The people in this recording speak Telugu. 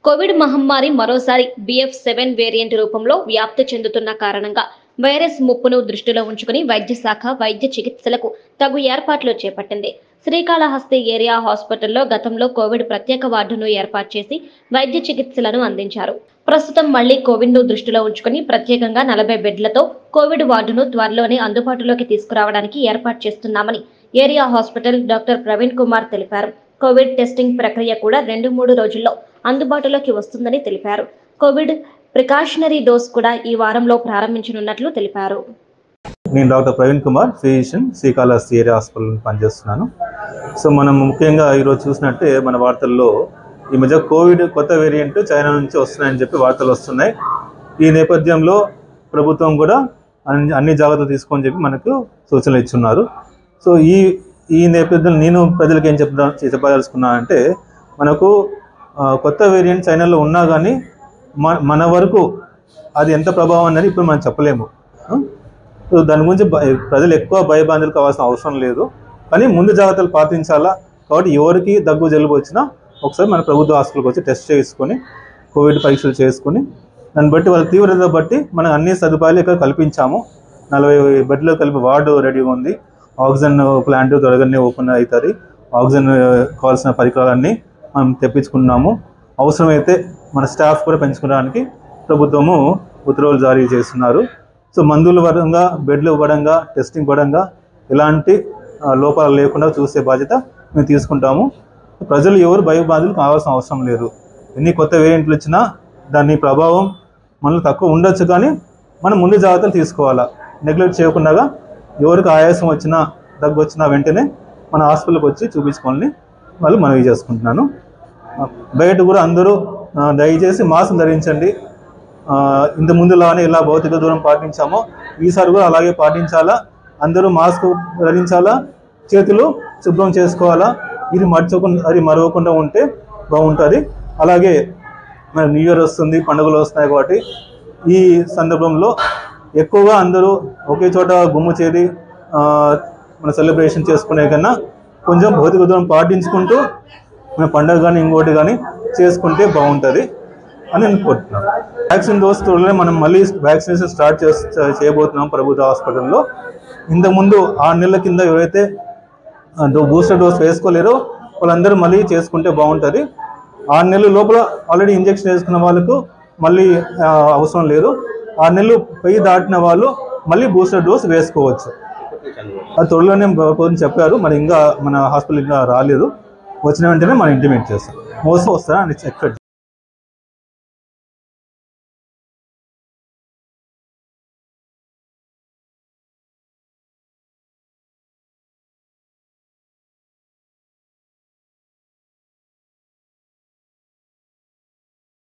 కోవిడ్ మహమ్మారి మరోసారి బిఎఫ్ సెవెన్ వేరియంట్ రూపంలో వ్యాప్తి చెందుతున్న కారణంగా వైరస్ ముప్పును దృష్టిలో ఉంచుకుని వైద్య శాఖ వైద్య చికిత్సలకు తగు ఏర్పాట్లు చేపట్టింది శ్రీకాళహస్తి ఏరియా హాస్పిటల్లో గతంలో కోవిడ్ ప్రత్యేక వార్డును ఏర్పాటు చేసి వైద్య చికిత్సలను అందించారు ప్రస్తుతం మళ్లీ కోవిడ్ ను దృష్టిలో ఉంచుకుని ప్రత్యేకంగా నలభై బెడ్లతో కోవిడ్ వార్డును త్వరలోనే అందుబాటులోకి తీసుకురావడానికి ఏర్పాటు చేస్తున్నామని area hospital doctor Praveen Kumar తెలిపారు కోవిడ్ టెస్టింగ్ ప్రక్రియ కూడా రెండు మూడు రోజుల్లో అందుబాటులోకి వస్తుందని తెలిపారు కోవిడ్ ప్రికాషనరీ డోస్ కూడా ఈ వారంలో ప్రారంభించనున్నట్లు తెలిపారు నేను doctor Praveen Kumar physician Srikalahasti area hospital పనిచేస్తున్నాను సో మనం ముఖ్యంగా ఈరోజు చూసినట్టే మన వార్తల్లో ఈ మధ్య కోవిడ్ కొత్త వేరియంట్ చైనా నుంచి వస్తున్నాయని చెప్పి వార్తలు వస్తున్నాయి ఈ నేపథ్యంలో ప్రభుత్వం కూడా అన్ని అన్ని జాగ్రత్తలు తీసుకోని చెప్పి మనకు సూచనలు ఇచ్చున్నారు సో ఈ ఈ నేపథ్యంలో నేను ప్రజలకు ఏం చెప్తా చెప్పదలుచుకున్నా అంటే మనకు ఆ, కొత్త వేరియంట్ చైనాలో ఉన్నా కానీ మన మన వరకు అది ఎంత ప్రభావం అనేది ఇప్పుడు మనం చెప్పలేము ఆ? సో దాని గురించి భ- ప్రజలు ఎక్కువ భయభ్రాంతులు కావాల్సిన అవసరం లేదు కానీ ముందు జాగ్రత్తలు పాటించాలా కాబట్టి ఎవరికి దగ్గు జలుబు వచ్చినా ఒకసారి మన ప్రభుత్వ హాస్పిటల్కి వచ్చి టెస్ట్ చేసుకొని కోవిడ్ పరీక్షలు చేసుకొని దాన్ని బట్టి వాళ్ళ తీవ్రత బట్టి మనం అన్ని సదుపాయాలు ఇక్కడ కల్పించాము నలభై బెడ్లు కలిపి వార్డు రెడీగా ఉంది ఆక్సిజన్ ప్లాంట్ త్వరగానే ఓపెన్ అవుతుంది ఆక్సిజన్ కావాల్సిన పరికరాలన్నీ మనం తెప్పించుకున్నాము అవసరమైతే మన స్టాఫ్ కూడా పెంచుకోవడానికి ప్రభుత్వము ఉత్తర్వులు జారీ చేస్తున్నారు సో మందుల పరంగా బెడ్లు పరంగా టెస్టింగ్ పరంగా ఎలాంటి ఆ, లోపాలు లేకుండా చూసే బాధ్యత మేము తీసుకుంటాము ప్రజలు ఎవరు భయబాధలు కావాల్సిన అవసరం లేదు ఎన్ని కొత్త వేరియంట్లు వచ్చినా దాని ప్రభావం మనలో తక్కువ ఉండొచ్చు కానీ మనం ముందు జాగ్రత్తలు తీసుకోవాలా నెగ్లెక్ట్ చేయకుండా ఎవరికి ఆయాసం వచ్చినా దగ్గు వచ్చినా వెంటనే మన హాస్పిటల్కి వచ్చి చూపించుకోవాలని వాళ్ళు మనవి చేసుకుంటున్నాను ఆ, బయట కూడా అందరూ ఆ, దయచేసి మాస్క్ ధరించండి ఆ, ఇంత ముందులానే ఇలా భౌతిక దూరం పాటించామో ఈసారి కూడా అలాగే పాటించాలా అందరూ మాస్క్ ధరించాలా చేతులు శుభ్రం చేసుకోవాలా ఇది మర్చకుండా అది మరవకుండా ఉంటే బాగుంటుంది అలాగే మన న్యూ ఇయర్ వస్తుంది పండుగలు వస్తున్నాయి కాబట్టి ఈ సందర్భంలో ఎక్కువగా అందరూ ఒకే చోట గుమ్ము చేరి ఆ, మన సెలబ్రేషన్ చేసుకునే కన్నా కొంచెం భౌతిక దూరం పాటించుకుంటూ మన పండుగ కానీ ఇంకోటి కానీ చేసుకుంటే బాగుంటుంది అని నేను కోరుతున్నాను వ్యాక్సిన్ డోస్ త్వరలో మనం మళ్ళీ వ్యాక్సినేషన్ స్టార్ట్ చేస్ చేయబోతున్నాం ప్రభుత్వ హాస్పిటల్లో ఇంతకుముందు ఆరు నెలల కింద ఎవరైతే ఆ, డో- బూస్టర్ డోస్ వేసుకోలేరో వాళ్ళందరూ మళ్ళీ చేసుకుంటే బాగుంటుంది ఆరు నెలల లోపల ఆల్రెడీ ఇంజెక్షన్ వేసుకున్న వాళ్ళకు మళ్ళీ ఆ, అవసరం లేదు ఆరు నెలలు పెయ్యి దాటిన వాళ్ళు మళ్ళీ బూస్టర్ డోస్ వేసుకోవచ్చు అది త్వరలోనే బాగుంది చెప్పారు మరి ఇంకా మన హాస్పిటల్ ఇంకా రాలేదు వచ్చిన వెంటనే మనం ఇంటిమేట్ చేస్తాం మోసం వస్తారా అని ఎక్స్పెక్ట్